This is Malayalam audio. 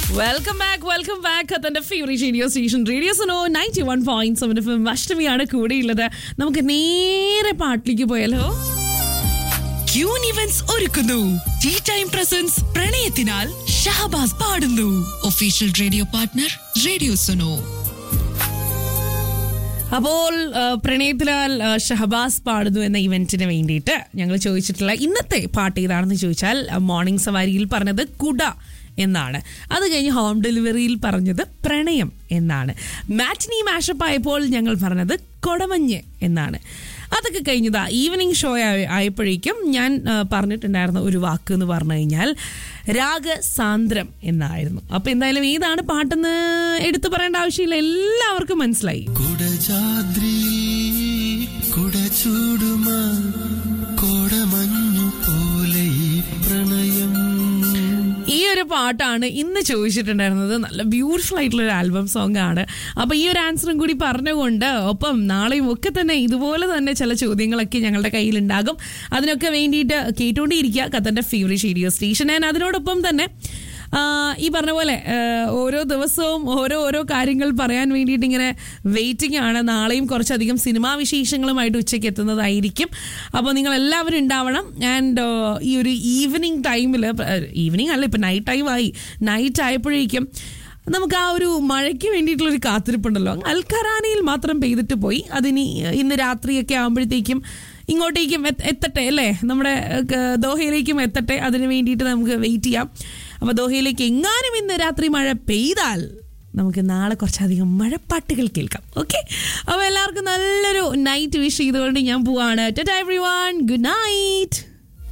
വെൽക്കം ബാക്ക് വെൽക്കം ബാക്ക് തന്റെ favourite radio station radio Suno ninety one point seven F M അഷ്ടമിയാണ് കൂടെയുള്ളത് നമുക്ക് നേരെ പാട്ടിലേക്ക് പോയാലോ ക്യൂൻ ഇവന്റ്സ് ഒരുക്കുന്നു ടീ ടൈം പ്രസൻസ് പ്രണയത്തിനാൽ ഷഹബാസ് പാടുന്നു official radio partner radio Suno അപ്പോൾ ആ, പ്രണയത്തിലാൽ ആ, ഷഹബാസ് പാടുന്നു എന്ന ഇവന്റിന് വേണ്ടിയിട്ട് ഞങ്ങൾ ചോദിച്ചിട്ടുള്ള ഇന്നത്തെ പാട്ട് ഏതാണെന്ന് ചോദിച്ചാൽ ആ, മോർണിംഗ് സവാരിയിൽ പറഞ്ഞത് കുട എന്നാണ് അത് കഴിഞ്ഞ് ഹോം ഡെലിവറിയിൽ പറഞ്ഞത് പ്രണയം എന്നാണ് മാറ്റിനി മാഷപ്പ് ആയപ്പോൾ ഞങ്ങൾ പറഞ്ഞത് കൊടമഞ്ഞ് എന്നാണ് അതൊക്കെ കഴിഞ്ഞതാ ഈവനിങ് ഷോ ആയ- ആയപ്പോഴേക്കും ഞാൻ ആ, പറഞ്ഞിട്ടുണ്ടായിരുന്ന ഒരു വാക്ക് എന്ന് പറഞ്ഞു കഴിഞ്ഞാൽ രാഗസാന്ദ്രം എന്നായിരുന്നു അപ്പൊ എന്തായാലും ഏതാണ് പാട്ടെന്ന് എടുത്തു പറയേണ്ട ആവശ്യമില്ല എല്ലാവർക്കും മനസ്സിലായി കുടജാദ്രി കുടചൂടുമാ കോടമഞ്ഞു പോലെ ഈ പ്രണയം ഈ ഒരു പാട്ടാണ് ഇന്ന് ചോദിച്ചിട്ടുണ്ടായിരുന്നത് നല്ല ബ്യൂട്ടിഫുൾ ആയിട്ടുള്ള ഒരു ആൽബം സോങ് ആണ് അപ്പൊ ഈ ഒരു ആൻസറും കൂടി പറഞ്ഞുകൊണ്ട് ഒപ്പം നാളെയും ഒക്കെ തന്നെ ഇതുപോലെ തന്നെ ചില ചോദ്യങ്ങളൊക്കെ ഞങ്ങളുടെ കയ്യിൽ ഉണ്ടാകും അതിനൊക്കെ വേണ്ടിയിട്ട് കേട്ടുകൊണ്ടിരിക്കുക ഖത്തറിന്റെ ഫേവറേറ്റ് റേഡിയോ സ്റ്റേഷൻ ആൻഡ് അതിനോടൊപ്പം തന്നെ ആ, ഈ പറഞ്ഞ പോലെ ആ, ഓരോ ദിവസവും ഓരോ ഓരോ കാര്യങ്ങൾ പറയാൻ വേണ്ടിയിട്ട് ഇങ്ങനെ വെയിറ്റിംഗ് ആണ് നാളെയും കുറച്ചധികം സിനിമാ വിശേഷങ്ങളുമായിട്ട് ഉച്ചയ്ക്ക് എത്തുന്നതായിരിക്കും അപ്പോൾ നിങ്ങൾ എല്ലാവരും ഉണ്ടാവണം ആൻഡ് ഈ ഒരു ഈവനിങ് ടൈമിൽ ഈവനിങ് അല്ല ഇപ്പം നൈറ്റ് ടൈം ആയി നൈറ്റ് ആയപ്പോഴേക്കും നമുക്ക് ആ ഒരു മഴയ്ക്ക് വേണ്ടിയിട്ടുള്ളൊരു കാത്തിരിപ്പുണ്ടല്ലോ അൽഖറാനയിൽ മാത്രം പെയ്തിട്ട് പോയി അതിനി ഇന്ന് രാത്രിയൊക്കെ ആകുമ്പോഴത്തേക്കും ഇങ്ങോട്ടേക്കും എത്ത- എത്തട്ടെ അല്ലേ നമ്മുടെ ഏഹ്, ദോഹയിലേക്കും എത്തട്ടെ അതിന് വേണ്ടിയിട്ട് നമുക്ക് വെയിറ്റ് ചെയ്യാം അപ്പോൾ ദോഹയിലേക്ക് എങ്ങാനും ഇന്ന് രാത്രി മഴ പെയ്താൽ നമുക്ക് നാളെ കുറച്ചധികം മഴപ്പാട്ടുകൾ കേൾക്കാം ഓക്കെ അപ്പോൾ എല്ലാവർക്കും നല്ലൊരു നൈറ്റ് വിഷ് ചെയ്തുകൊണ്ട് ഞാൻ പോവാണ് എവറി വൺ ഗുഡ് നൈറ്റ്